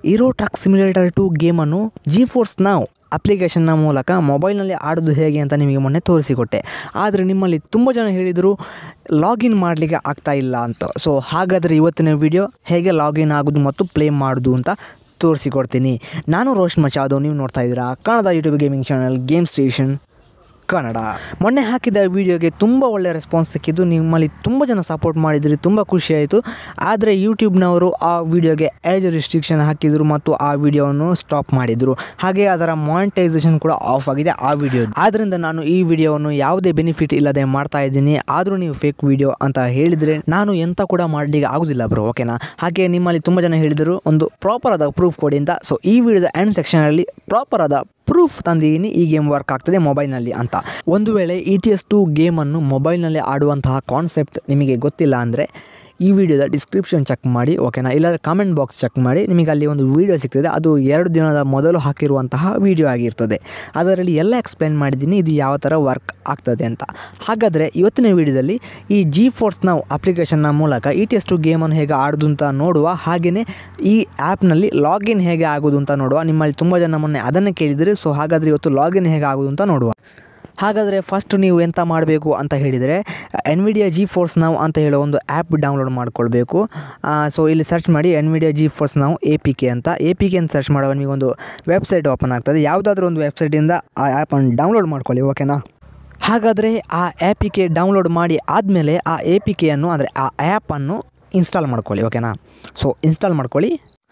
ಇರೋ truck simulator two ಗೇಮನ್ನು GeForce ನಾವು ಅಪ್ಲಿಕೇಶನ್ನ ಮೂಲಕ ಮೊಬೈಲ್ನಲ್ಲಿ ಆಡೋದು ಹೇಗೆ ಅಂತ ನಿಮಗೆ ಮೊನ್ನೆ ತೋರಿಸಿಕೊಟ್ಟೆ ಆದರೆ ನಿಮ್ಮಲ್ಲಿ ತುಂಬ ಜನ ಹೇಳಿದರು ಲಾಗಿನ್ ಮಾಡಲಿಕ್ಕೆ ಆಗ್ತಾ ಇಲ್ಲ ಅಂತ ಸೊ ಹಾಗಾದರೆ ಇವತ್ತಿನ ವಿಡಿಯೋ ಹೇಗೆ ಲಾಗಿನ್ ಆಗೋದು ಮತ್ತು ಪ್ಲೇ ಮಾಡೋದು ಅಂತ ತೋರಿಸಿಕೊಡ್ತೀನಿ ನಾನು ರೋಷನ್ ಮಚಾದವ್ ನೀವು ನೋಡ್ತಾ ಇದ್ದೀರಾ Kannada YouTube gaming channel game station Kannada ಮೊನ್ನೆ ಹಾಕಿದ ವೀಡಿಯೋಗೆ ತುಂಬ ಒಳ್ಳೆಯ ರೆಸ್ಪಾನ್ಸ್ ಸಿಕ್ಕಿದ್ದು ನಿಮ್ಮಲ್ಲಿ ತುಂಬ ಜನ ಸಪೋರ್ಟ್ ಮಾಡಿದ್ರಿ ತುಂಬ ಖುಷಿಯಾಯಿತು ಆದರೆ ಯೂಟ್ಯೂಬ್ನವರು ಆ ವಿಡಿಯೋಗೆ ಏಜ್ ರಿಸ್ಟ್ರಿಕ್ಷನ್ ಹಾಕಿದರು ಮತ್ತು ಆ ವಿಡಿಯೋವನ್ನು ಸ್ಟಾಪ್ ಮಾಡಿದರು ಹಾಗೆ ಅದರ ಮಾನಿಟೈಸೇಷನ್ ಕೂಡ ಆಫ್ ಆಗಿದೆ ಆ ವಿಡಿಯೋ ಆದ್ದರಿಂದ ನಾನು ಈ ವಿಡಿಯೋವನ್ನು ಯಾವುದೇ ಬೆನಿಫಿಟ್ ಇಲ್ಲದೆ ಮಾಡ್ತಾ ಇದ್ದೀನಿ ಆದರೂ ನೀವು ಫೇಕ್ ವಿಡಿಯೋ ಅಂತ ಹೇಳಿದರೆ ನಾನು ಎಂತ ಕೂಡ ಮಾಡಲಿಕ್ಕೆ ಆಗೋದಿಲ್ಲ ಬ್ರೋ ಓಕೆನಾ ಹಾಗೆ ನಿಮ್ಮಲ್ಲಿ ತುಂಬ ಜನ ಹೇಳಿದರು ಒಂದು ಪ್ರಾಪರ್ ಆದ ಪ್ರೂಫ್ ಕೊಡಿ ಅಂತ ಸೊ ಈ ವಿಡಿಯೋದ ಎಂಡ್ ಸೆಕ್ಷನಲ್ಲಿ ಪ್ರಾಪರ್ ಆದ ಪ್ರೂಫ್ ತಂದಿದ್ದೀನಿ ಈ ಗೇಮ್ ವರ್ಕ್ ಆಗ್ತದೆ ಮೊಬೈಲ್ನಲ್ಲಿ ಅಂತ ಒಂದು ವೇಳೆ ಇ ಟಿ ಎಸ್ ಟು ಗೇಮನ್ನು ಮೊಬೈಲ್ನಲ್ಲಿ ಆಡುವಂತಹ ಕಾನ್ಸೆಪ್ಟ್ ನಿಮಗೆ ಗೊತ್ತಿಲ್ಲ ಅಂದರೆ ಈ ವಿಡಿಯೋದ ಡಿಸ್ಕ್ರಿಪ್ಷನ್ ಚೆಕ್ ಮಾಡಿ ಓಕೆನಾ ಇಲ್ಲಾಂದರೆ ಕಾಮೆಂಟ್ ಬಾಕ್ಸ್ ಚೆಕ್ ಮಾಡಿ ನಿಮಗೆ ಅಲ್ಲಿ ಒಂದು ವಿಡಿಯೋ ಸಿಗ್ತದೆ ಅದು ಎರಡು ದಿನದ ಮೊದಲು ಹಾಕಿರುವಂತಹ ವಿಡಿಯೋ ಆಗಿರ್ತದೆ ಅದರಲ್ಲಿ ಎಲ್ಲ ಎಕ್ಸ್ಪ್ಲೈನ್ ಮಾಡಿದ್ದೀನಿ ಇದು ಯಾವ ಥರ ವರ್ಕ್ ಆಗ್ತದೆ ಅಂತ ಹಾಗಾದರೆ ಇವತ್ತಿನ ವಿಡಿಯೋದಲ್ಲಿ ಈ ಜಿ ಫೋರ್ಸ್ ನಾವು ಅಪ್ಲಿಕೇಶನ್ನ ಮೂಲಕ ಇ ಟಿ ಎಸ್ ಟು ಗೇಮನ್ನು ಹೇಗೆ ಆಡೋದು ಅಂತ ನೋಡುವ ಹಾಗೆಯೇ ಈ ಆ್ಯಪ್ನಲ್ಲಿ ಲಾಗಿನ್ ಹೇಗೆ ಆಗೋದು ಅಂತ ನೋಡುವ ನಿಮ್ಮಲ್ಲಿ ತುಂಬ ಜನ ಮೊನ್ನೆ ಅದನ್ನು ಕೇಳಿದರೆ ಸೊ ಹಾಗಾದರೆ ಇವತ್ತು ಲಾಗಿನ್ ಹೇಗೆ ಆಗೋದು ಅಂತ ನೋಡುವ ಹಾಗಾದರೆ ಫಸ್ಟ್ ನೀವು ಎಂತ ಮಾಡಬೇಕು ಅಂತ ಹೇಳಿದರೆ ಎನ್ವಿಡಿಯಾ ಜಿ ಫೋರ್ಸ್ ನಾವು ಅಂತ ಹೇಳೋ ಒಂದು ಆ್ಯಪ್ ಡೌನ್ಲೋಡ್ ಮಾಡ್ಕೊಳ್ಬೇಕು ಸೊ ಇಲ್ಲಿ ಸರ್ಚ್ ಮಾಡಿ ಎನ್ವಿಡಿಯಾ ಜಿ ಫೋರ್ಸ್ ನಾವು ಎ ಪಿ ಕೆ ಅಂತ ಎ ಪಿ ಕೆ ಅಂತ ಸರ್ಚ್ ಮಾಡುವಾಗ ನಿಮಗೆ ಒಂದು ವೆಬ್ಸೈಟ್ ಓಪನ್ ಆಗ್ತದೆ ಯಾವುದಾದ್ರೂ ಒಂದು ವೆಬ್ಸೈಟಿಂದ ಆ ಆ್ಯಪನ್ನು ಡೌನ್ಲೋಡ್ ಮಾಡ್ಕೊಳ್ಳಿ ಓಕೆನಾ ಹಾಗಾದರೆ ಆ ಎ ಪಿ ಕೆ ಡೌನ್ಲೋಡ್ ಮಾಡಿ ಆದಮೇಲೆ ಆ ಎ ಪಿ ಕೆಯನ್ನು ಅಂದರೆ ಆ ಆ್ಯಪನ್ನು ಇನ್ಸ್ಟಾಲ್ ಮಾಡ್ಕೊಳ್ಳಿ ಓಕೆನಾ ಸೊ ಇನ್ಸ್ಟಾಲ್ ಮಾಡ್ಕೊಳ್ಳಿ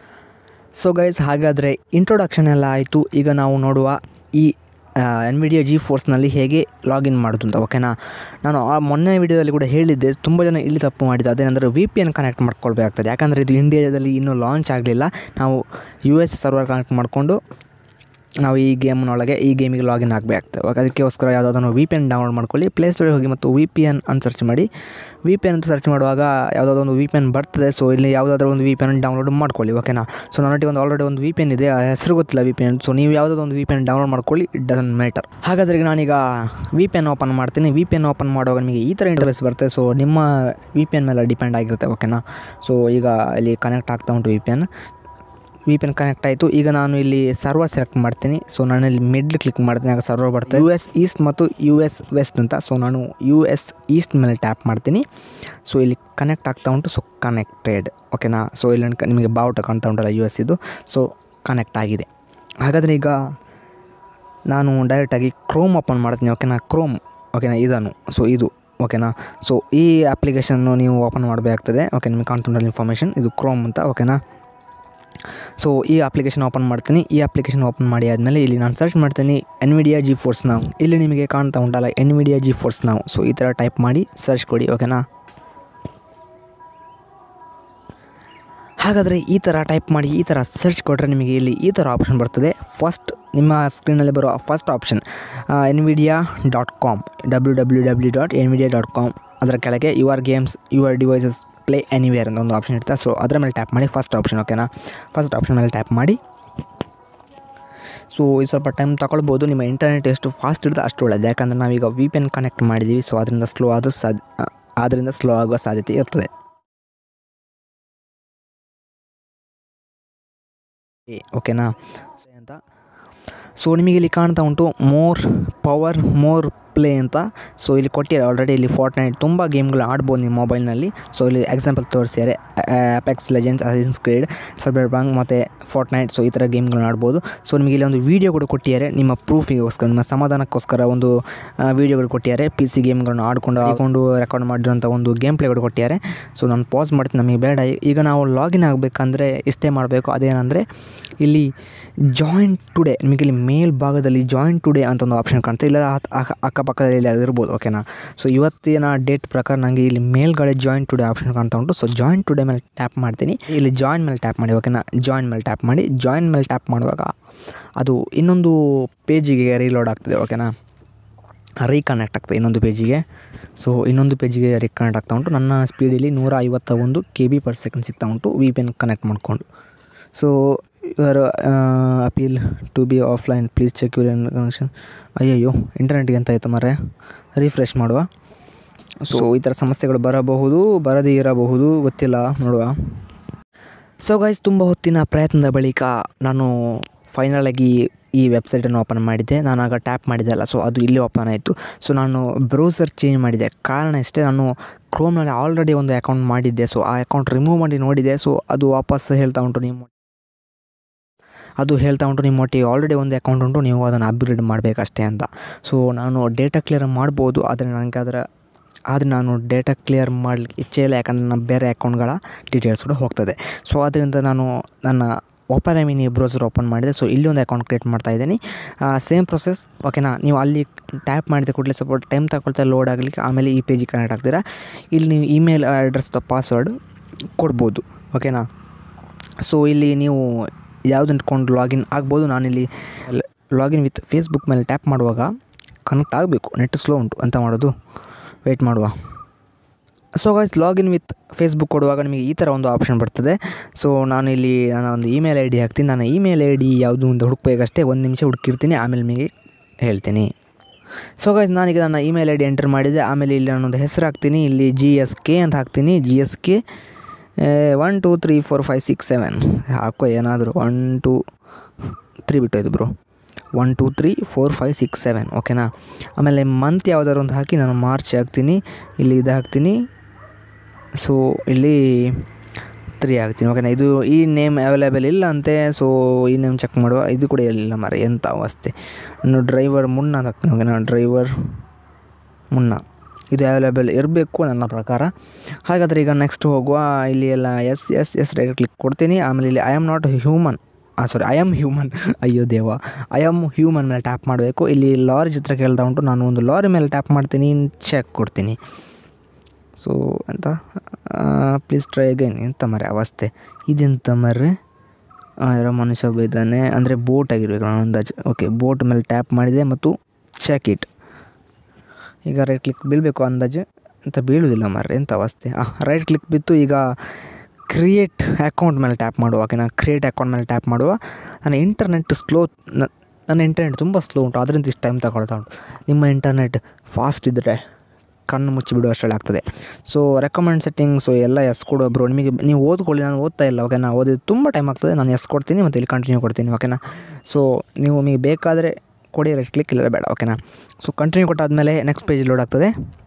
ಸೊ ಗೈಸ್ ಹಾಗಾದರೆ ಇಂಟ್ರೊಡಕ್ಷನ್ ಎಲ್ಲ ಆಯಿತು ಈಗ ನಾವು ನೋಡುವ ಈ ಎನ್ವಿಡಿಯಾ ಜಿ ಫೋರ್ಸ್ನಲ್ಲಿ ಹೇಗೆ ಲಾಗಿನ್ ಮಾಡೋದು ಅಂತ ಓಕೆನಾ ನಾನು ಆ ಮೊನ್ನೆ ವಿಡಿಯೋದಲ್ಲಿ ಕೂಡ ಹೇಳಿದ್ದೆ ತುಂಬ ಜನ ಇಲ್ಲಿ ತಪ್ಪು ಮಾಡಿದ್ದು ಅದೇನೆಂದರೆ ವಿ ಪಿ ಎನ್ ಕನೆಕ್ಟ್ ಮಾಡ್ಕೊಳ್ಬೇಕಾಗ್ತದೆ ಯಾಕಂದರೆ ಇದು ಇಂಡಿಯಾದಲ್ಲಿ ಇನ್ನೂ ಲಾಂಚ್ ಆಗಲಿಲ್ಲ ನಾವು ಯು ಎಸ್ ಸರ್ವರ್ ಕನೆಕ್ಟ್ ಮಾಡಿಕೊಂಡು ನಾವು ಈ ಗೇಮ್ನೊಳಗೆ ಈ ಗೇಮಿಗೆ ಲಾಗಿನ್ ಆಗಬೇಕಾಗ್ತದೆ ಅದಕ್ಕೋಸ್ಕರ ಯಾವುದಾದ್ರೂ ವಿ ಪಿ ಎನ್ ಡೌನ್ಲೋಡ್ ಮಾಡ್ಕೊಳ್ಳಿ ಪ್ಲೇಸ್ಟೋರಿಗೆ ಹೋಗಿ ಮತ್ತು ವಿ ಪಿ ಎನ್ ಅಂತ ಸರ್ಚ್ ಮಾಡಿ ವಿ ಪಿ ಎನ್ ಅಂತ ಸರ್ಚ್ ಮಾಡುವಾಗ ಯಾವುದಾದ್ರೂ ಒಂದು ವಿ ಪಿ ಎನ್ ಬರ್ತದೆ ಸೊ ಇಲ್ಲಿ ಯಾವುದಾದ್ರೂ ಒಂದು ವಿ ಪಿ ಎನ್ ಡೌನ್ಲೋಡ್ ಮಾಡ್ಕೊಳ್ಳಿ ಓಕೆನಾ ಸೊ ನನ್ನೊಟ್ಟಿಗೆ ಒಂದು ಆಲ್ರೆಡಿ ಒಂದು ವಿ ಪಿ ಎನ್ ಇದೆ ಆ ಹೆಸರು ಗೊತ್ತಿಲ್ಲ ವಿ ಪಿ ಎನ್ ಸೊ ನೀವು ಯಾವುದಾದ್ರು ಒಂದು ವಿ ಪಿ ಎನ್ ಡೌನ್ಲೋಡ್ ಮಾಡ್ಕೊಳ್ಳಿ ಇಟ್ ಡಸನ್ ಮ್ಯಾಟರ್ ಹಾಗಾದರೆ ಈಗ ನಾನೀಗ ವಿ ಪಿ ಎನ್ ಓಪನ್ ಮಾಡ್ತೀನಿ ವಿ ಪಿ ಎನ್ ಓಪನ್ ಮಾಡುವಾಗ ನಿಮಗೆ ಈ ಥರ ಇಂಟರ್ಫೇಸ್ ಬರುತ್ತೆ ಸೊ ನಿಮ್ಮ ವಿ ಪಿ ಎನ್ ಮೇಲೆ ಡಿಪೆಂಡ್ ಆಗಿರುತ್ತೆ ಓಕೆನಾ ಸೊ ಈಗ ಇಲ್ಲಿ ಕನೆಕ್ಟ್ ಆಗ್ತಾ ಉಂಟು V P N V P N connect ಆಯಿತು ಈಗ ನಾನು ಇಲ್ಲಿ ಸರ್ವರ್ ಸೆಲೆಕ್ಟ್ ಮಾಡ್ತೀನಿ ಸೊ ನಾನು ಇಲ್ಲಿ ಮಿಡ್ಲ್ ಕ್ಲಿಕ್ ಮಾಡ್ತೀನಿ ಆಗ ಸರ್ವರ್ ಬರ್ತದೆ ಯು ಎಸ್ ಈಸ್ಟ್ ಮತ್ತು ಯು ಎಸ್ ವೆಸ್ಟ್ ಅಂತ ಸೊ ನಾನು ಯು ಎಸ್ ಈಸ್ಟ್ ಮೇಲೆ ಟ್ಯಾಪ್ ಮಾಡ್ತೀನಿ ಸೊ ಇಲ್ಲಿ ಕನೆಕ್ಟ್ ಆಗ್ತಾ ಉಂಟು ಸೊ ಕನೆಕ್ಟೆಡ್ ಓಕೆನಾ ಸೊ ಇಲ್ಲಿ ನನ್ಗೆ- ನಿಮಗೆ ಬಾವುಟ ಕಾಣ್ತಾ ಉಂಟಲ್ಲ ಯು ಎಸ್ ಇದು ಸೊ ಕನೆಕ್ಟ್ ಆಗಿದೆ ಹಾಗಾದರೆ ಈಗ ನಾನು ಡೈರೆಕ್ಟಾಗಿ ಕ್ರೋಮ್ ಓಪನ್ ಮಾಡ್ತೀನಿ ಓಕೆನಾ ಕ್ರೋಮ್ ಓಕೆನಾ ಇದನ್ನು ಸೊ ಇದು ಓಕೆನಾ ಸೊ ಈ ಅಪ್ಲಿಕೇಶನ್ನು ನೀವು ಓಪನ್ ಮಾಡಬೇಕಾಗ್ತದೆ ಓಕೆ ನಿಮಗೆ ಕಾಣ್ತುಂಟಲ್ಲ ಇನ್ಫಾರ್ಮೇಷನ್ ಇದು ಕ್ರೋಮ್ ಅಂತ ಓಕೆನಾ ಸೊ ಈ ಅಪ್ಲಿಕೇಶನ್ ಓಪನ್ ಮಾಡ್ತೀನಿ ಈ ಅಪ್ಲಿಕೇಶನ್ ಓಪನ್ ಮಾಡಿ ಆದಮೇಲೆ ಇಲ್ಲಿ ನಾನು ಸರ್ಚ್ ಮಾಡ್ತೀನಿ ಎನ್ವಿಡಿಯಾ ಜಿ ಫೋರ್ಸ್ ನಾವು ಇಲ್ಲಿ ನಿಮಗೆ ಕಾಣ್ತಾ ಉಂಟಲ್ಲ ಎನ್ವಿಡಿಯಾ ಜಿ ಫೋರ್ಸ್ ನಾವು ಸೊ ಈ ಥರ ಟೈಪ್ ಮಾಡಿ ಸರ್ಚ್ ಕೊಡಿ ಓಕೆನಾ ಹಾಗಾದರೆ ಈ ಥರ ಟೈಪ್ ಮಾಡಿ ಈ ಥರ ಸರ್ಚ್ ಕೊಟ್ಟರೆ ನಿಮಗೆ ಇಲ್ಲಿ ಈ ಥರ ಆಪ್ಷನ್ ಬರ್ತದೆ ಫಸ್ಟ್ ನಿಮ್ಮ ಸ್ಕ್ರೀನಲ್ಲಿ ಬರೋ first option Nvidia dot com W W W dot Nvidia dot com ಅದರ ಕೆಳಗೆ your games your devices play anywhere ಅಂತ ಒಂದು ಆಪ್ಷನ್ ಇರ್ತದೆ ಸೊ ಅದರ ಮೇಲೆ ಟ್ಯಾಪ್ ಮಾಡಿ ಫಸ್ಟ್ ಆಪ್ಷನ್ ಓಕೆನಾ ಫಸ್ಟ್ ಆಪ್ಷನ್ ಮೇಲೆ ಟ್ಯಾಪ್ ಮಾಡಿ ಸೊ ಈ ಸ್ವಲ್ಪ ಟೈಮ್ ತಗೊಳ್ಬೋದು ನಿಮ್ಮ ಇಂಟರ್ನೆಟ್ ಎಷ್ಟು ಫಾಸ್ಟ್ ಇರುತ್ತೆ ಅಷ್ಟು ಒಳ್ಳೆಯದು ಯಾಕಂದರೆ ನಾವೀಗ ವಿ ಪಿ ಎನ್ ಕನೆಕ್ಟ್ ಮಾಡಿದ್ದೀವಿ ಸೊ ಅದರಿಂದ ಸ್ಲೋ ಆದರೂ ಸಾಧ್ಯ ಆದ್ದರಿಂದ ಸ್ಲೋ ಆಗುವ ಸಾಧ್ಯತೆ ಇರ್ತದೆ ಏ, ಓಕೆನಾ ಸೊ ಅಂತ ಸೊ ನಿಮಗೆ ಇಲ್ಲಿ ಕಾಣ್ತಾ ಉಂಟು ಮೋರ್ ಪವರ್ ಮೋರ್ ಪ್ಲೇ ಅಂತ ಸೊ ಇಲ್ಲಿ ಕೊಟ್ಟಿದ್ದಾರೆ ಆಲ್ರೆಡಿ ಇಲ್ಲಿ ಫೋರ್ಟ್ ನೈಟ್ ತುಂಬ ಗೇಮ್ಗಳು ಆಡ್ಬೋದು ನಿಮ್ಮ ಮೊಬೈಲ್ನಲ್ಲಿ ಸೊ ಇಲ್ಲಿ ಎಕ್ಸಾಂಪಲ್ ತೋರಿಸಿದ್ದಾರೆ Apex Legends Assassin's Creed Cyberpunk ಮತ್ತು ಫೋರ್ಟ್ ನೈಟ್ ಸೊ ಈ ಥರ ಗೇಮ್ಗಳನ್ನ ಆಡ್ಬೋದು ಸೊ ನಿಮಗೆ ಇಲ್ಲಿ ಒಂದು ವೀಡಿಯೋ ಕೂಡ ಕೊಟ್ಟಿದ್ದಾರೆ ನಿಮ್ಮ ಪ್ರೂಫಿಗೋಸ್ಕರ ನಿಮ್ಮ ಸಮಾಧಾನಕ್ಕೋಸ್ಕರ ಒಂದು ವೀಡಿಯೋಗಳು ಕೊಟ್ಟಿದ್ದಾರೆ ಪಿ ಸಿ ಗೇಮ್ಗಳನ್ನು ಆಡ್ಕೊಂಡು ಆಡ್ಕೊಂಡು ರೆಕಾರ್ಡ್ ಮಾಡಿರೋಂಥ ಒಂದು ಗೇಮ್ ಪ್ಲೇಗಳು ಕೊಟ್ಟಿದ್ದಾರೆ ಸೊ ನಾನು ಪಾಸ್ ಮಾಡ್ತೀನಿ ನಮಗೆ ಬೇಡ ಈಗ ನಾವು ಲಾಗಿನ್ ಆಗಬೇಕಂದ್ರೆ ಇಷ್ಟೇ ಮಾಡಬೇಕು ಅದೇನೆಂದರೆ ಇಲ್ಲಿ ಜಾಯಿನ್ ಟುಡೇ ನಿಮಗೆ ಇಲ್ಲಿ ಮೇಲ್ ಭಾಗದಲ್ಲಿ ಜಾಯಿನ್ ಟುಡೇ ಅಂತ ಒಂದು ಆಪ್ಷನ್ ಕಾಣ್ತದೆ ಇಲ್ಲ ಅತ್- ಅಕ್ಕ- ಅಕ್ಕಪಕ್ಕದಲ್ಲಿ ಇಲ್ಲಿ ಅದಿರ್ಬೋದು ಓಕೆನಾ ಸೊ ಇವತ್ತಿನ ಡೇಟ್ ಪ್ರಕಾರ ನನಗೆ ಇಲ್ಲಿ ಮೇಲ್ಗಡೆ ಜಾಯಿನ್ ಟುಡೇ ಆಪ್ಷನ್ ಕಾಣ್ತಾ ಉಂಟು ಸೊ ಜಾಯಿನ್ ಟುಡೇ ಮೇಲೆ ಟ್ಯಾಪ್ ಮಾಡ್ತೀನಿ ಇಲ್ಲಿ ಜಾಯಿನ್ ಮೇಲೆ ಟ್ಯಾಪ್ ಮಾಡಿ ಓಕೆನಾ ಜಾಯಿನ್ ಮೇಲೆ ಟ್ಯಾಪ್ ಮಾಡಿ ಜಾಯಿನ್ ಮೇಲೆ ಟ್ಯಾಪ್ ಮಾಡುವಾಗ ಅದು ಇನ್ನೊಂದು ಪೇಜಿಗೆ ರೀಲೋಡ್ ಆಗ್ತದೆ ಓಕೆನಾ ರೀಕನೆಕ್ಟ್ ಆಗ್ತದೆ ಇನ್ನೊಂದು ಪೇಜಿಗೆ ಸೊ ಇನ್ನೊಂದು ಪೇಜಿಗೆ ರೀಕನೆಕ್ಟ್ ಆಗ್ತಾ ಉಂಟು ನನ್ನ ಸ್ಪೀಡಲ್ಲಿ ನೂರ ಐವತ್ತ ಒಂದು ಕೆ ಬಿ ಪರ್ ಸೆಕೆಂಡ್ ಸಿಗ್ತಾ ಉಂಟು ವಿ ಪಿ ಎನ್ ಕನೆಕ್ಟ್ ಮಾಡಿಕೊಂಡು so you appear to be offline please check your connection ಅಯ್ಯಯ್ಯೋ ಇಂಟರ್ನೆಟ್ಗೆ ಎಂತ ಆಯಿತು ಮರೆ ರಿಫ್ರೆಶ್ ಮಾಡುವ ಸೊ ಈ ಥರ ಸಮಸ್ಯೆಗಳು ಬರಬಹುದು ಬರದೇ ಇರಬಹುದು ಗೊತ್ತಿಲ್ಲ ನೋಡುವ ಸೊ ಗೈಸ್ ತುಂಬ ಹೊತ್ತಿನ ಪ್ರಯತ್ನದ ಬಳಿಕ ನಾನು ಫೈನಲ್ ಆಗಿ ಈ ವೆಬ್ಸೈಟನ್ನು ಓಪನ್ ಮಾಡಿದ್ದೆ ನಾನು ಆಗ ಟ್ಯಾಪ್ ಮಾಡಿದೆ ಅಲ್ಲ ಸೊ ಅದು ಇಲ್ಲಿ ಓಪನ್ ಆಯಿತು ಸೊ ನಾನು ಬ್ರೌಸರ್ ಚೇಂಜ್ ಮಾಡಿದೆ ಕಾರಣ ಇಷ್ಟೇ ನಾನು ಕ್ರೋಮ್ನಲ್ಲಿ ಆಲ್ರೆಡಿ ಒಂದು ಅಕೌಂಟ್ ಮಾಡಿದ್ದೆ ಸೊ ಆ ಅಕೌಂಟ್ ರಿಮೂವ್ ಮಾಡಿ ನೋಡಿದೆ ಸೊ ಅದು ವಾಪಸ್ ಹೇಳ್ತಾ ಉಂಟು ನಿಮ್ಮ ಅದು ಹೇಳ್ತಾ ಉಂಟು ನಿಮ್ಮ ಒಟ್ಟಿಗೆ ಆಲ್ರೆಡಿ ಒಂದು ಅಕೌಂಟ್ ಉಂಟು ನೀವು ಅದನ್ನು ಅಪ್ಗ್ರೇಡ್ ಮಾಡಬೇಕಷ್ಟೇ ಅಂತ ಸೊ ನಾನು ಡೇಟಾ ಕ್ಲಿಯರ್ ಮಾಡ್ಬೋದು ಆದರೆ ನನಗೆ ಅದರ ಆದರೆ ನಾನು ಡೇಟಾ ಕ್ಲಿಯರ್ ಮಾಡಲಿಕ್ಕೆ ಇಚ್ಛೆ ಇಲ್ಲ ಯಾಕಂದರೆ ನನ್ನ ಬೇರೆ ಅಕೌಂಟ್ಗಳ ಡೀಟೇಲ್ಸ್ ಕೂಡ ಹೋಗ್ತದೆ ಸೊ ಅದರಿಂದ ನಾನು ನನ್ನ open I mini browser open ಮಾಡಿದೆ ಸೊ ಇಲ್ಲಿ ಒಂದು ಅಕೌಂಟ್ ಕ್ರಿಯೇಟ್ ಮಾಡ್ತಾ ಇದ್ದೀನಿ ಸೇಮ್ ಪ್ರೊಸೆಸ್ ಓಕೆನಾ ನೀವು ಅಲ್ಲಿ ಟ್ಯಾಪ್ ಮಾಡಿದ ಕೂಡಲೇ ಸ್ವಲ್ಪ ಟೈಮ್ ತಗೊಳ್ತಾ ಲೋಡ್ ಆಗಲಿಕ್ಕೆ ಆಮೇಲೆ ಈ ಪೇಜಿಗೆ ಕನೆಕ್ಟ್ ಆಗ್ತೀರಾ ಇಲ್ಲಿ ನೀವು ಇಮೇಲ್ ಅಡ್ರೆಸ್ ಪಾಸ್ವರ್ಡ್ ಕೊಡ್ಬೋದು ಓಕೆನಾ ಸೊ ಇಲ್ಲಿ ನೀವು ಯಾವುದನ್ನು ಇಟ್ಕೊಂಡು ಲಾಗಿನ್ ಆಗ್ಬೋದು ನಾನಿಲ್ಲಿ ಲಾಗಿನ್ ವಿತ್ ಫೇಸ್ಬುಕ್ ಮೇಲೆ ಟ್ಯಾಪ್ ಮಾಡುವಾಗ ಕನೆಕ್ಟ್ ಆಗಬೇಕು ನೆಟ್ ಸ್ಲೋ ಉಂಟು ಅಂತ ಮಾಡೋದು ವೆಯ್ಟ್ ಮಾಡುವ so guys login with Facebook ಕೊಡುವಾಗ ನಿಮಗೆ ಈ ಥರ ಒಂದು ಆಪ್ಷನ್ ಬರ್ತದೆ ಸೊ ನಾನು ಇಲ್ಲಿ ನನ್ನ ಒಂದು ಇಮೇಲ್ ಐ ಡಿ ಹಾಕ್ತೀನಿ ನನ್ನ ಇಮೇಲ್ ಐ ಡಿ ಯಾವುದು ಅಂತ ಹುಡುಕ್ಬೇಕಷ್ಟೇ ಒಂದು ನಿಮಿಷ ಹುಡುಕಿರ್ತೀನಿ ಆಮೇಲೆ ನಿಮಗೆ ಹೇಳ್ತೀನಿ ಸೊ ಗೈಸ್ ನಾನೀಗ ನನ್ನ ಇಮೇಲ್ ಐ ಡಿ ಎಂಟರ್ ಮಾಡಿದೆ ಆಮೇಲೆ ಇಲ್ಲಿ ನಾನೊಂದು ಹೆಸರು ಹಾಕ್ತೀನಿ ಇಲ್ಲಿ ಜಿ ಎಸ್ ಕೆ ಅಂತ ಹಾಕ್ತೀನಿ G S K one two three four five six seven ಹಾಕೋ ಏನಾದರೂ ಒನ್ ಟೂ ತ್ರೀ ಬಿಟ್ಟೋಯ್ತು bro one two three four five six seven ಓಕೆನಾ ಆಮೇಲೆ ಮಂತ್ ಯಾವುದಾದ್ರು ಒಂದು ಹಾಕಿ ನಾನು ಮಾರ್ಚ್ ಹಾಕ್ತೀನಿ ಇಲ್ಲಿ ಇದು ಹಾಕ್ತೀನಿ ಸೊ ಇಲ್ಲಿ ತ್ರೀ ಹಾಕ್ತೀನಿ ಓಕೆನಾ ಇದು ಈ ನೇಮ್ ಅವೈಲೇಬಲ್ ಇಲ್ಲ ಅಂತೆ ಸೊ ಈ ನೇಮ್ ಚೆಕ್ ಮಾಡುವ ಇದು ಕೂಡ ಇಲ್ಲ ಮರ ಎಂಥ ಅವಸ್ಥೆ ಇನ್ನು ಡ್ರೈವರ್ ಮುನ್ನ ಅಂತ ಹಾಕ್ತೀನಿ ಓಕೆನಾ ಡ್ರೈವರ್ ಮುನ್ನ ಇದು ಅವೈಲೇಬಲ್ ಇರಬೇಕು ನನ್ನ ಪ್ರಕಾರ ಹಾಗಾದರೆ ಈಗ ನೆಕ್ಸ್ಟ್ ಹೋಗುವ ಇಲ್ಲಿ ಎಲ್ಲ yes yes yes direct click ಕೊಡ್ತೀನಿ ಆಮೇಲೆ ಇಲ್ಲಿ ಐ ಆಮ್ ನಾಟ್ ಹ್ಯೂಮನ್ ಹಾಂ ಸಾರಿ ಐ ಆಮ್ ಹ್ಯೂಮನ್ ಅಯ್ಯೋ ದೇವ ಐ ಆಮ್ ಹ್ಯೂಮನ್ ಮೇಲೆ ಟ್ಯಾಪ್ ಮಾಡಬೇಕು ಇಲ್ಲಿ ಲಾರಿ ಚಿತ್ರ ಕೇಳ್ತಾ ಉಂಟು ನಾನು ಒಂದು ಲಾರಿ ಮೇಲೆ ಟ್ಯಾಪ್ ಮಾಡ್ತೀನಿ ಚೆಕ್ ಕೊಡ್ತೀನಿ ಸೊ ಎಂತ ಪ್ಲೀಸ್ ಟ್ರೈ ಅಗೈನ್ ಎಂತ ಮರೆ ಅವಸ್ಥೆ ಇದೆಂತ ಮರ್ರೆ ಯಾರೋ ಮನುಷ್ಯ ಒಬ್ಬ ಇದ್ದಾನೆ ಅಂದರೆ ಬೋಟ್ ಆಗಿರ್ಬೇಕು ನಾನು ಅಂದಾಜು ಓಕೆ ಬೋಟ್ ಮೇಲೆ ಟ್ಯಾಪ್ ಮಾಡಿದೆ ಮತ್ತು ಚೆಕ್ ಇಟ್ ಈಗ ರೈಟ್ ಕ್ಲಿಕ್ ಬೀಳಬೇಕು ಅಂದಾಜು ಅಂತ ಬೀಳುವುದಿಲ್ಲ ಮಾರ್ರೆ ಎಂಥ ಅವಸ್ಥೆ ಹಾಂ ರೈಟ್ ಕ್ಲಿಕ್ ಬಿತ್ತು ಈಗ ಕ್ರಿಯೇಟ್ ಅಕೌಂಟ್ ಮೇಲೆ ಟ್ಯಾಪ್ ಮಾಡುವ ಓಕೆನಾ ಕ್ರಿಯೇಟ್ ಅಕೌಂಟ್ ಮೇಲೆ ಟ್ಯಾಪ್ ಮಾಡುವ ನನ್ನ ಇಂಟರ್ನೆಟ್ ಸ್ಲೋ ನನ್ನ ಇಂಟರ್ನೆಟ್ ತುಂಬ ಸ್ಲೋ ಉಂಟು ಅದರಿಂದ ಇಷ್ಟು ಟೈಮ್ ತಗೊಳ್ತಾ ಉಂಟು ನಿಮ್ಮ ಇಂಟರ್ನೆಟ್ ಫಾಸ್ಟ್ ಇದ್ದರೆ ಕಣ್ಣು ಮುಚ್ಚಿ ಬಿಡುವಷ್ಟರಲ್ಲಿ ಆಗ್ತದೆ ಸೊ ರೆಕಮೆಂಡ್ ಸೆಟ್ಟಿಂಗ್ ಸೊ ಎಲ್ಲ ಎಸ್ ಕೊಡು ಬ್ರೋ ನಿಮಗೆ ನೀವು ಓದ್ಕೊಳ್ಳಿ ನಾನು ಓದ್ತಾ ಇಲ್ಲ ಓಕೆನಾ ಓದಿದ್ದು ತುಂಬ ಟೈಮ್ ಆಗ್ತದೆ ನಾನು ಎಸ್ ಕೊಡ್ತೀನಿ ಮತ್ತು ಇಲ್ಲಿ ಕಂಟಿನ್ಯೂ ಕೊಡ್ತೀನಿ ಓಕೆನಾ ಸೊ ನೀವು ನಿಮಗೆ ಬೇಕಾದರೆ ಕೊಡಿ ರೈಟ್ ಕ್ಲಿಕ್ ಇಲ್ಲ ಬೇಡ ಓಕೆನಾ ಸೊ ಕಂಟಿನ್ಯೂ ಕೊಟ್ಟಾದಮೇಲೆ ನೆಕ್ಸ್ಟ್ ಪೇಜ್ ಲೋಡ್ ಆಗ್ತದೆ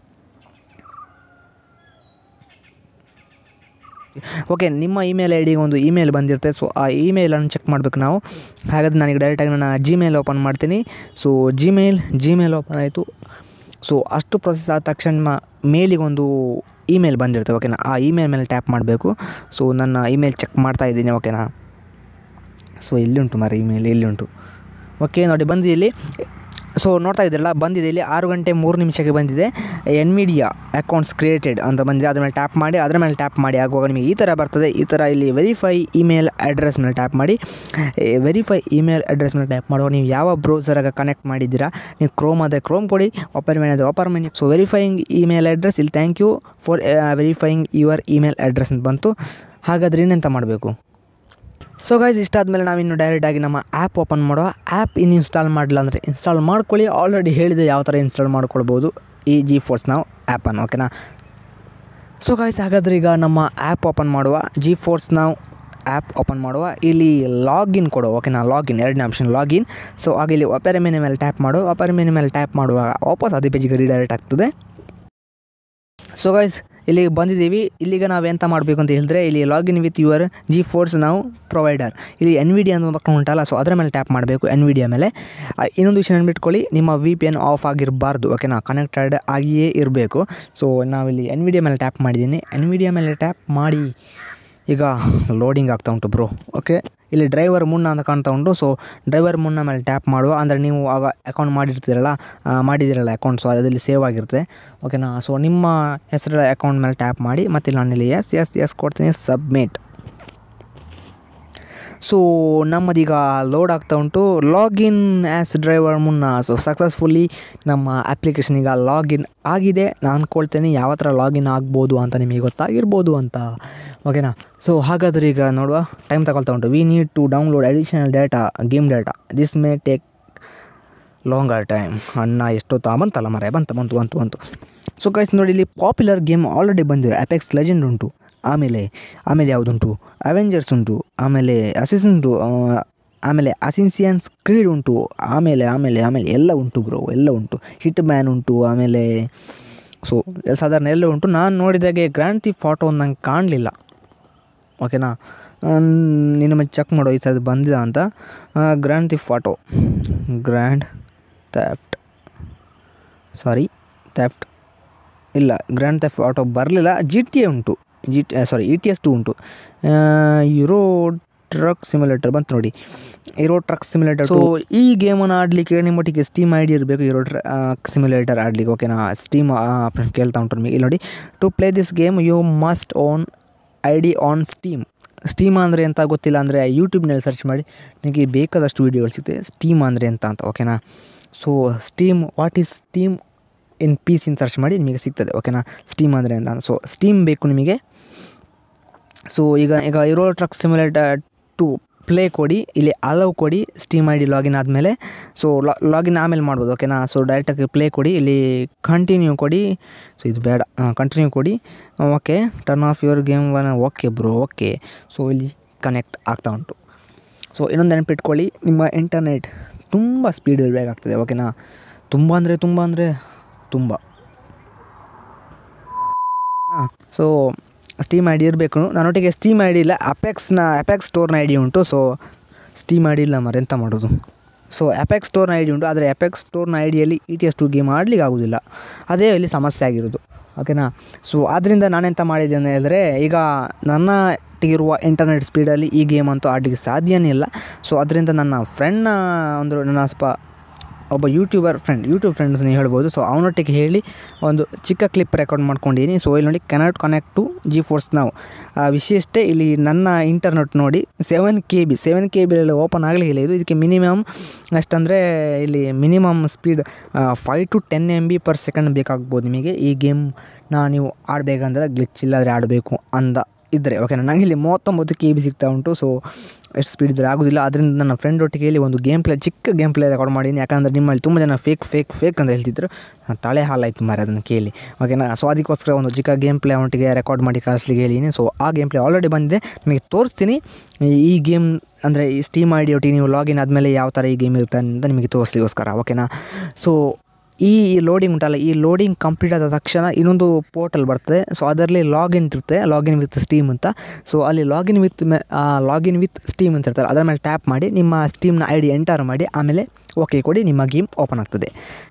ಓಕೆ ನಿಮ್ಮ ಇಮೇಲ್ ಐ ಡಿಗೆ ಒಂದು ಇಮೇಲ್ ಬಂದಿರುತ್ತೆ ಸೊ ಆ ಇಮೇಲನ್ನು ಚೆಕ್ ಮಾಡಬೇಕು ನಾವು ಹಾಗಾದ್ರೆ ನನಗೆ ಡೈರೆಕ್ಟಾಗಿ ನನ್ನ ಜಿಮೇಲ್ ಓಪನ್ ಮಾಡ್ತೀನಿ ಸೊ ಜಿಮೇಲ್ ಜಿಮೇಲ್ ಓಪನ್ ಆಯಿತು ಸೊ ಅಷ್ಟು ಪ್ರೊಸೆಸ್ ಆದ ತಕ್ಷಣ ನಿಮ್ಮ ಮೇಲಿಗೊಂದು ಇಮೇಲ್ ಬಂದಿರುತ್ತೆ ಓಕೆನಾ ಆ ಇಮೇಲ್ ಮೇಲೆ ಟ್ಯಾಪ್ ಮಾಡಬೇಕು ಸೊ ನನ್ನ ಇಮೇಲ್ ಚೆಕ್ ಮಾಡ್ತಾ ಇದ್ದೀನಿ ಓಕೆನಾ ಸೊ ಇಲ್ಲಿ ಉಂಟು ಮರ ಇಮೇಲ್ ಇಲ್ಲಿ ಉಂಟು ಓಕೆ ನೋಡಿ ಬಂದಿದೆ ಇಲ್ಲಿ ಸೊ ನೋಡ್ತಾ ಇದ್ದೀರಲ್ಲ ಬಂದಿದೆ ಇಲ್ಲಿ ಆರು ಗಂಟೆ ಮೂರು ನಿಮಿಷಕ್ಕೆ ಬಂದಿದೆ ಎನ್ ಮೀಡಿಯಾ ಅಕೌಂಟ್ಸ್ ಕ್ರಿಯೇಟೆಡ್ ಅಂತ ಬಂದಿದೆ ಅದ್ರ ಮೇಲೆ ಟ್ಯಾಪ್ ಮಾಡಿ ಅದರ ಮೇಲೆ ಟ್ಯಾಪ್ ಮಾಡಿ ಆಗುವಾಗ ನಿಮಗೆ ಈ ಥರ ಬರ್ತದೆ ಈ ಥರ ಇಲ್ಲಿ ವೆರಿಫೈ ಇಮೇಲ್ ಅಡ್ರೆಸ್ ಮೇಲೆ ಟ್ಯಾಪ್ ಮಾಡಿ ವೆರಿಫೈ ಇಮೇಲ್ ಅಡ್ರೆಸ್ ಮೇಲೆ ಟ್ಯಾಪ್ ಮಾಡುವಾಗ ನೀವು ಯಾವ ಬ್ರೌಸರಾಗ ಕನೆಕ್ಟ್ ಮಾಡಿದ್ದೀರಾ ನೀವು ಕ್ರೋಮ್ ಅದೇ ಕ್ರೋಮ್ ಕೊಡಿ ಓಪನ್ ಮೆನು ಅದೇ open menu so verifying email address ಇಲ್ಲಿ thank you for verifying your email address ಅಂತ ಬಂತು ಹಾಗಾದ್ರೆ ಇನ್ನೆಂತ ಮಾಡಬೇಕು ಸೊ ಗೈಸ್ ಇಷ್ಟಾದಮೇಲೆ ನಾವಿನ್ನು ಡೈರೆಕ್ಟಾಗಿ ನಮ್ಮ ಆ್ಯಪ್ ಓಪನ್ ಮಾಡುವ ಆ್ಯಪ್ ಇನ್ನು ಇನ್ಸ್ಟಾಲ್ ಮಾಡಲಿಲ್ಲ ಅಂದರೆ ಇನ್ಸ್ಟಾಲ್ ಮಾಡ್ಕೊಳ್ಳಿ ಆಲ್ರೆಡಿ ಹೇಳಿದೆ ಯಾವ ಥರ ಇನ್ಸ್ಟಾಲ್ ಮಾಡ್ಕೊಳ್ಬೋದು ಈ ಜಿ ಫೋರ್ಸ್ ನಾವು ಆ್ಯಪನ್ನು ಓಕೆನಾ ಸೊ ಗೈಸ್ ಹಾಗಾದ್ರೆ ಈಗ ನಮ್ಮ ಆ್ಯಪ್ ಓಪನ್ ಮಾಡುವ GeForce now app open ಮಾಡುವ ಇಲ್ಲಿ ಲಾಗಿನ್ ಕೊಡು ಓಕೆನಾ ಲಾಗಿನ್ ಎರಡನೇ ಆಪ್ಷನ್ ಲಾಗಿನ್ ಸೊ ಆಗ ಇಲ್ಲಿ ಒಪೆರ ಮೆನು ಮೇಲೆ ಟ್ಯಾಪ್ ಮಾಡು ಒಪೆರ ಮೆನು ಮೇಲೆ ಟ್ಯಾಪ್ ಮಾಡುವಾಗ ವಾಪಸ್ ಅದೇ ಪೇಜಿಗೆ ರೀಡೈರೆಕ್ಟ್ ಆಗ್ತದೆ ಸೊ ಗೈಸ್ ಇಲ್ಲಿ ಬಂದಿದ್ದೀವಿ ಇಲ್ಲಿಗ ನಾವು ಎಂತ ಮಾಡಬೇಕು ಅಂತ ಹೇಳಿದ್ರೆ ಇಲ್ಲಿ login with your GeForce now provider ಇಲ್ಲಿ ಎನ್ ವಿ ಡಿ ಅನ್ನೋ ಪಕ್ಕ ಉಂಟಲ್ಲ ಸೊ ಅದರ ಮೇಲೆ ಟ್ಯಾಪ್ ಮಾಡಬೇಕು ಎನ್ ವಿ ಡಿಯ ಮೇಲೆ ಆ, ಇನ್ನೊಂದು ವಿಷಯ ನೆನ್ಬಿಟ್ಕೊಳ್ಳಿ ನಿಮ್ಮ ವಿ ಪಿ ಎನ್ ಆಫ್ ಆಗಿರಬಾರ್ದು ಓಕೆನಾ ಕನೆಕ್ಟೆಡ್ ಆಗಿಯೇ ಇರಬೇಕು ಸೊ ನಾವಿಲ್ಲಿ ಎನ್ ವಿ ಡಿಯ ಮೇಲೆ ಟ್ಯಾಪ್ ಮಾಡಿದ್ದೀನಿ ಎನ್ ವಿ ಡಿಯ ಮೇಲೆ ಟ್ಯಾಪ್ ಮಾಡಿ ಈಗ ಲೋಡಿಂಗ್ ಆಗ್ತಾ ಉಂಟು ಬ್ರೋ ಓಕೆ ಇಲ್ಲಿ ಡ್ರೈವರ್ ಮುನ್ನ ಅಂತ ಕಾಣ್ತಾ ಉಂಟು ಸೊ ಡ್ರೈವರ್ ಮುನ್ನ ಮೇಲೆ ಟ್ಯಾಪ್ ಮಾಡುವ ಅಂದರೆ ನೀವು ಆಗ ಅಕೌಂಟ್ ಮಾಡಿರ್ತೀರಲ್ಲ ಆ, ಮಾಡಿದ್ದೀರಲ್ಲ ಅಕೌಂಟ್ ಸೊ ಅದರಲ್ಲಿ ಸೇವ್ ಆಗಿರುತ್ತೆ ಓಕೆನಾ ಸೊ ನಿಮ್ಮ ಹೆಸರ ಅಕೌಂಟ್ ಮೇಲೆ ಟ್ಯಾಪ್ ಮಾಡಿ ಮತ್ತು ಇಲ್ಲಿ ನಾನಿಲ್ಲಿ ಎಸ್ ಎಸ್ ಎಸ್ ಕೊಡ್ತೀನಿ ಸಬ್ಮಿಟ್ ಸೊ ನಮ್ಮದೀಗ ಲೋಡ್ ಆಗ್ತಾ ಉಂಟು ಲಾಗಿನ್ ಆ್ಯಸ್ ಡ್ರೈವರ್ ಮುನ್ನ ಸೊ ಸಕ್ಸಸ್ಫುಲ್ಲಿ ನಮ್ಮ ಅಪ್ಲಿಕೇಶನ್ ಈಗ ಲಾಗಿನ್ ಆಗಿದೆ ನಾನು ಅಂದ್ಕೊಳ್ತೇನೆ ಯಾವ ಥರ ಲಾಗಿನ್ ಆಗ್ಬೋದು ಅಂತ ನಿಮಗೆ ಗೊತ್ತಾಗಿರ್ಬೋದು ಅಂತ ಓಕೆನಾ ಸೊ ಹಾಗಾದ್ರೆ ಈಗ ನೋಡುವ ಟೈಮ್ ತಗೊಳ್ತಾ ಉಂಟು we need to download additional data game data this may take longer time ಅಣ್ಣ ಎಷ್ಟೊತ್ತು ಆ, ಬಂತಲ್ಲ ಮರ ಬಂತು ಬಂತು ಬಂತು ಬಂತು ಸೊ ಗೈಸ್ ನೋಡಿ ಇಲ್ಲಿ ಪಾಪ್ಯುಲರ್ ಗೇಮ್ ಆಲ್ರೆಡಿ ಬಂದಿದೆ ಅಪೆಕ್ಸ್ ಲೆಜೆಂಡ್ ಉಂಟು ಆಮೇಲೆ ಆಮೇಲೆ ಯಾವುದುಂಟು ಅವೆಂಜರ್ಸ್ ಉಂಟು ಆಮೇಲೆ ಅಸಿಸ್ ಉಂಟು ಆ, ಆಮೇಲೆ ಅಸಿನ್ಸಿಯನ್ಸ್ ಕ್ರೀಡ್ ಉಂಟು ಆಮೇಲೆ ಆಮೇಲೆ ಆಮೇಲೆ ಎಲ್ಲ ಉಂಟು ಬ್ರೋ ಎಲ್ಲ ಉಂಟು ಹಿಟ್ ಮ್ಯಾನ್ ಉಂಟು ಆಮೇಲೆ ಸೊ ಸಾಧಾರಣ ಎಲ್ಲ ಉಂಟು ನಾನು ನೋಡಿದಾಗೆ ಗ್ರ್ಯಾಂಡ್ ತಿ ಫೋಟೋ ಒಂದು ನಂಗೆ ಕಾಣಲಿಲ್ಲ ಓಕೆನಾ ನಿನ್ನ ಮತ್ತೆ ಚೆಕ್ ಮಾಡೋ ಈ ಸಲ ಬಂದಿದ ಅಂತ ಗ್ರ್ಯಾಂಡ್ ತಿ photo grand theft sorry theft ಇಲ್ಲ ಗ್ರ್ಯಾಂಡ್ ಥೆಫ್ಟ್ ಆಟೋ ಬರಲಿಲ್ಲ ಜಿ ಟಿ ಎ ಉಂಟು G T sorry E T S two ಉಂಟು ಯುರೋ ಟ್ರಕ್ ಸಿಮ್ಯುಲೇಟರ್ ಬಂತು ನೋಡಿ ಇರೋ ಟ್ರಕ್ ಸಿಮ್ಯುಲೇಟರ್ ಸೊ ಈ ಗೇಮನ್ನು ಆಡಲಿಕ್ಕೆ ನಿಮ್ಮೊಟ್ಟಿಗೆ ಸ್ಟೀಮ್ ಐ ಡಿ ಇರಬೇಕು ಇರೋ ಟ್ರಕ್ ಸಿಮ್ಯುಲೇಟರ್ ಆಡಲಿಕ್ಕೆ ಓಕೆನಾ ಸ್ಟೀಮ್ ಆಪ್ಷನ್ ಕೇಳ್ತಾ ಉಂಟು ನಿಮಗೆ ಇಲ್ಲಿ ನೋಡಿ to play this game you must own I D on Steam Steam ಅಂದರೆ ಎಂತ ಗೊತ್ತಿಲ್ಲ ಅಂದರೆ ಯೂಟ್ಯೂಬ್ನಲ್ಲಿ ಸರ್ಚ್ ಮಾಡಿ ನಿಮಗೆ ಬೇಕಾದಷ್ಟು ವೀಡಿಯೋಗಳು ಸಿಗ್ತದೆ ಸ್ಟೀಮ್ ಅಂದರೆ ಎಂತ ಅಂತ ಓಕೆನಾ so Steam what is Steam in PC in search ಮಾಡಿ ನಿಮಗೆ ಸಿಗ್ತದೆ ಓಕೆನಾ ಸ್ಟೀಮ್ ಅಂದರೆ ಅಂತ ಸೊ ಸ್ಟೀಮ್ ಬೇಕು ನಿಮಗೆ ಸೊ ಈಗ ಈಗ ಇರೋ ಟ್ರಕ್ ಸಿಮ್ಯುಲೇಟರ್ ಟು ಪ್ಲೇ ಕೊಡಿ ಇಲ್ಲಿ ಅಲವ್ ಕೊಡಿ ಸ್ಟೀಮ್ ಐ ಡಿ ಲಾಗಿನ್ ಆದಮೇಲೆ ಸೊ ಲಾಗಿನ್ ಆಮೇಲೆ ಮಾಡ್ಬೋದು ಓಕೆನಾ ಸೊ ಡೈರೆಕ್ಟಾಗಿ ಪ್ಲೇ ಕೊಡಿ ಇಲ್ಲಿ ಕಂಟಿನ್ಯೂ ಕೊಡಿ ಸೊ ಇದು ಬೇಡ ಕಂಟಿನ್ಯೂ ಕೊಡಿ okay turn off your game one okay bro okay so ಇಲ್ಲಿ ಕನೆಕ್ಟ್ ಆಗ್ತಾ ಉಂಟು ಸೊ ಇನ್ನೊಂದು ನೆನಪಿಟ್ಕೊಳ್ಳಿ ನಿಮ್ಮ ಇಂಟರ್ನೆಟ್ ತುಂಬ ಸ್ಪೀಡ್ ಇರಬೇಕಾಗ್ತದೆ ಓಕೆನಾ ತುಂಬ ಅಂದರೆ ತುಂಬ ಅಂದರೆ ತುಂಬ ಸೊ ಸ್ಟೀಮ್ ಐ ಡಿ ಇರಬೇಕು ನನ್ನೊಟ್ಟಿಗೆ ಸ್ಟೀಮ್ ಐ ಡಿ ಇಲ್ಲ ಅಪೆಕ್ಸ್ನ ಅಪೆಕ್ಸ್ ಸ್ಟೋರ್ನ ಐ ಡಿ ಉಂಟು ಸೊ ಸ್ಟೀಮ್ ಐ ಡಿ ಇಲ್ಲ ಮರ ಎಂತ ಮಾಡೋದು ಸೊ ಅಪೆಕ್ಸ್ ಸ್ಟೋರ್ನ ಐ ಡಿ ಉಂಟು ಆದರೆ ಅಪೆಕ್ಸ್ ಸ್ಟೋರ್ನ ಐ ಡಿಯಲ್ಲಿ E T S two game ಆಡಲಿಕ್ಕೆ ಆಗೋದಿಲ್ಲ ಅದೇ ಇಲ್ಲಿ ಸಮಸ್ಯೆ ಆಗಿರೋದು ಓಕೆನಾ ಸೊ ಆದ್ದರಿಂದ ನಾನೆಂತ ಮಾಡಿದ್ದೆ ಅಂತ ಹೇಳಿದ್ರೆ ಈಗ ನನ್ನ ಇರುವ ಇಂಟರ್ನೆಟ್ ಸ್ಪೀಡಲ್ಲಿ ಈ ಗೇಮ್ ಅಂತೂ ಆಡಲಿಕ್ಕೆ ಸಾಧ್ಯನೇ ಇಲ್ಲ ಸೊ ಅದರಿಂದ ನನ್ನ ಫ್ರೆಂಡ್ನ ಒಂದು ನನ್ನ ಸ್ವಲ್ಪ ಒಬ್ಬ ಯೂಟ್ಯೂಬರ್ ಫ್ರೆಂಡ್ ಯೂಟ್ಯೂಬ್ ಫ್ರೆಂಡ್ಸ್ ನೀವು ಹೇಳ್ಬೋದು ಸೊ ಅವನೊಟ್ಟಿಗೆ ಹೇಳಿ ಒಂದು ಚಿಕ್ಕ ಕ್ಲಿಪ್ ರೆಕಾರ್ಡ್ ಮಾಡ್ಕೊಂಡಿದ್ದೀನಿ ಸೊ ಇಲ್ಲಿ ನೋಡಿ cannot connect to GeForce now ವಿಷಯ ಇಷ್ಟೇ ಇಲ್ಲಿ ನನ್ನ ಇಂಟರ್ನೆಟ್ ನೋಡಿ seven K B seven K ಬಿಯಲ್ಲಿ ಓಪನ್ ಆಗಲಿಲ್ಲ ಇದು ಇದಕ್ಕೆ ಮಿನಿಮಮ್ ಅಷ್ಟಂದರೆ ಇಲ್ಲಿ minimum speed five to ten M B per second ಬೇಕಾಗ್ಬೋದು ನಿಮಗೆ ಈ ಗೇಮ್ನ ನೀವು ಆಡಬೇಕಂದ್ರೆ ಗ್ಲಿಚ್ ಇಲ್ಲದ್ರೆ ಆಡಬೇಕು ಅಂದ ಇದ್ದರೆ ಓಕೆನಾ ನನಗೆ ಇಲ್ಲಿ ಮೂವತ್ತೊಂಬತ್ತು ಕೆ ಬಿ ಸಿಗ್ತಾ ಉಂಟು ಸೊ ಎಷ್ಟು ಸ್ಪೀಡ್ ಇದ್ದರೆ ಆಗೋದಿಲ್ಲ ಅದರಿಂದ ನನ್ನ ಫ್ರೆಂಡ್ ಒಟ್ಟಿಗೆ ಇಲ್ಲಿ ಒಂದು ಗೇಮ್ ಪ್ಲೇ ಚಿಕ್ಕ ಗೇಮ್ ಪ್ಲೇ ರೆಕಾರ್ಡ್ ಮಾಡೀನಿ ಯಾಕಂದರೆ ನಿಮ್ಮಲ್ಲಿ ತುಂಬ ಜನ ಫೇಕ್ ಫೇಕ್ ಫೇಕ್ ಅಂತ ಹೇಳ್ತಿದ್ರು ನಾನು ತಲೆ ಹಾಲಾಯಿತು ಮಾರೆ ಅದನ್ನು ಕೇಳಿ ಓಕೆನಾ ಸೊ ಅದಕ್ಕೋಸ್ಕರ ಒಂದು ಚಿಕ್ಕ ಗೇಮ್ ಪ್ಲೇ ಅವನಿಗೆ ರೆಕಾರ್ಡ್ ಮಾಡಿ ಕಳಿಸ್ಲಿಕ್ಕೆ ಹೇಳಿನಿ ಸೊ ಆ ಗೇಮ್ ಪ್ಲೇ ಆಲ್ರೆಡಿ ಬಂದಿದೆ ನಿಮಗೆ ತೋರಿಸ್ತೀನಿ ಈ- ಈ ಗೇಮ್ ಅಂದರೆ ಈ ಸ್ಟೀಮ್ ಐ ಡಿ ಒಟ್ಟಿಗೆ ನೀವು ಲಾಗಿನ್ ಆದಮೇಲೆ ಯಾವ ಥರ ಈ ಗೇಮ್ ಇರುತ್ತೆ ಅಂತ ನಿಮಗೆ ತೋರಿಸ್ಲಿಕ್ಕೋಸ್ಕರ ಓಕೆನಾ ಸೊ ಈ ಲೋಡಿಂಗ್ ಉಂಟಲ್ಲ ಈ ಲೋಡಿಂಗ್ ಕಂಪ್ಲೀಟ್ ಆದ ತಕ್ಷಣ ಇನ್ನೊಂದು ಪೋರ್ಟಲ್ ಬರ್ತದೆ ಸೊ ಅದರಲ್ಲಿ ಲಾಗಿನ್ ಇರುತ್ತೆ ಲಾಗಿನ್ ವಿತ್ ಸ್ಟೀಮ್ ಅಂತ ಸೊ ಅಲ್ಲಿ login with login with Steam ಅಂತ ಇರ್ತಾರೆ ಅದರ ಮೇಲೆ ಟ್ಯಾಪ್ ಮಾಡಿ ನಿಮ್ಮ ಸ್ಟೀಮ್ನ ಐ ಡಿ ಎಂಟರ್ ಮಾಡಿ ಆಮೇಲೆ ಓಕೆ ಕೊಡಿ ನಿಮ್ಮ ಗೇಮ್ ಓಪನ್ ಆಗ್ತದೆ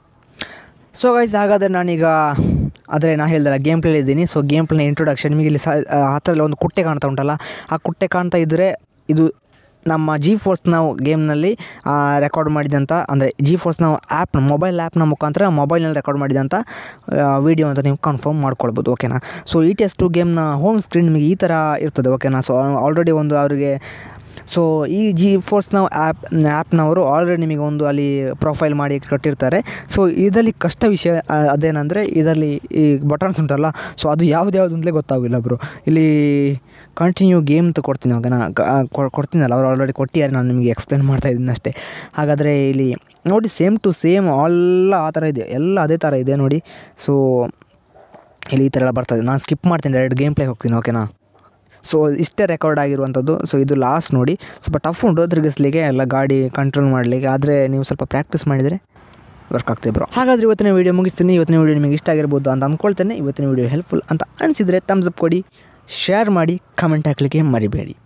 ಸೊ ಗೈಸ್ ಹಾಗಾದರೆ ನಾನೀಗ ಆದರೆ ನಾ ಹೇಳ್ದಲ್ಲ ಗೇಮ್ ಪ್ಲೇ ಇದ್ದೀನಿ ಸೊ ಗೇಮ್ ಪ್ಲೇನ ಇಂಟ್ರೊಡಕ್ಷನ್ ನಿಮಗೆ ಇಲ್ಲಿ ಸ ಹತ್ತಿರಲ್ಲಿ ಒಂದು ಕುಟ್ಟೆ ಕಾಣ್ತಾ ಉಂಟಲ್ಲ ಆ ಕುಟ್ಟೆ ಕಾಣ್ತಾ ಇದ್ದರೆ ಇದು ನಮ್ಮ ಜಿ ಫೋರ್ಸ್ ನಾವು ಗೇಮ್ನಲ್ಲಿ ರೆಕಾರ್ಡ್ ಮಾಡಿದಂಥ ಅಂದರೆ GeForce now app mobile ಆ್ಯಪ್ನ ಮುಖಾಂತರ ಮೊಬೈಲ್ನಲ್ಲಿ ರೆಕಾರ್ಡ್ ಮಾಡಿದಂಥ ವೀಡಿಯೋ ಅಂತ ನೀವು ಕನ್ಫರ್ಮ್ ಮಾಡ್ಕೊಳ್ಬೋದು ಓಕೆನಾ ಸೊ ಈ ಟೆಸ್ಟ್ ಟು ಗೇಮ್ನ ಹೋಮ್ ಸ್ಕ್ರೀನ್ ನಿಮಗೆ ಈ ಥರ ಇರ್ತದೆ ಓಕೆನಾ ಸೊ ಆಲ್ರೆಡಿ ಒಂದು ಅವರಿಗೆ ಸೊ ಈ ಜಿ ಫೋರ್ಸ್ ನಾವು ಆ್ಯಪ್ ಆ್ಯಪ್ನವರು ಆಲ್ರೆಡಿ ನಿಮಗೆ ಒಂದು ಅಲ್ಲಿ ಪ್ರೊಫೈಲ್ ಮಾಡಿ ಕಟ್ಟಿರ್ತಾರೆ ಸೊ ಇದರಲ್ಲಿ ಕಷ್ಟ ವಿಷಯ ಆ, ಅದೇನೆಂದರೆ ಇದರಲ್ಲಿ ಈ ಬಟನ್ಸ್ ಉಂಟಲ್ಲ ಸೊ ಅದು ಯಾವ್ದು ಯಾವುದು ಅಂತಲೇ ಗೊತ್ತಾಗಿಲ್ಲ ಬ್ರೋ ಇಲ್ಲಿ ಕಂಟಿನ್ಯೂ ಗೇಮ್ ಅಂತ ಕೊಡ್ತೀನಿ ಓಕೆನಾ ಕ- ಆ, ಕೊ- ಕೊಡ್ತೀನಲ್ಲ ಅವ್ರು ಆಲ್ರೆಡಿ ಕೊಟ್ಟಿದ್ದಾರೆ ನಾನು ನಿಮಗೆ ಎಕ್ಸ್ಪ್ಲೇನ್ ಮಾಡ್ತಾ ಇದ್ದೀನಿ ಅಷ್ಟೇ ಹಾಗಾದರೆ ಇಲ್ಲಿ ನೋಡಿ ಸೇಮ್ ಟು ಸೇಮ್ ಎಲ್ಲ ಆ ಥರ ಇದೆ ಎಲ್ಲ ಅದೇ ಥರ ಇದೆ ನೋಡಿ ಸೊ ಇಲ್ಲಿ ಈ ಥರ ಎಲ್ಲ ಬರ್ತದೆ ನಾನು ಸ್ಕಿಪ್ ಮಾಡ್ತೀನಿ ಡೈರೆಕ್ಟ್ ಗೇಮ್ ಪ್ಲೇ ಹೋಗ್ತೀನಿ ಓಕೆನಾ ಸೊ ಇಷ್ಟೇ ರೆಕಾರ್ಡ್ ಆಗಿರುವಂಥದ್ದು ಸೊ ಇದು ಲಾಸ್ಟ್ ನೋಡಿ ಸ್ವಲ್ಪ ಟಫ್ ಉಂಟು ತಿರುಗಿಸ್ಲಿಕ್ಕೆ ಎಲ್ಲ ಗಾಡಿ ಕಂಟ್ರೋಲ್ ಮಾಡಲಿಕ್ಕೆ ಆದರೆ ನೀವು ಸ್ವಲ್ಪ ಪ್ರಾಕ್ಟೀಸ್ ಮಾಡಿದರೆ ವರ್ಕ್ ಆಗ್ತದೆ ಬ್ರೋ ಹಾಗಾದರೆ ಇವತ್ತಿನ ವೀಡಿಯೋ ಮುಗಿಸ್ತೀನಿ ಇವತ್ತಿನ ವೀಡಿಯೋ ನಿಮಗೆ ಇಷ್ಟ ಆಗಿರ್ಬೋದು ಅಂತ ಅಂದ್ಕೊಳ್ತೇನೆ ಇವತ್ತಿನ ವೀಡಿಯೋ ಹೆಲ್ಪ್ಫುಲ್ ಅಂತ ಅನಿಸಿದರೆ ತಮ್ಸ್ ಅಪ್ ಕೊಡಿ ಶೇರ್ ಮಾಡಿ ಕಮೆಂಟ್ ಹಾಕಲಿಕ್ಕೆ ಮರಿಬೇಡಿ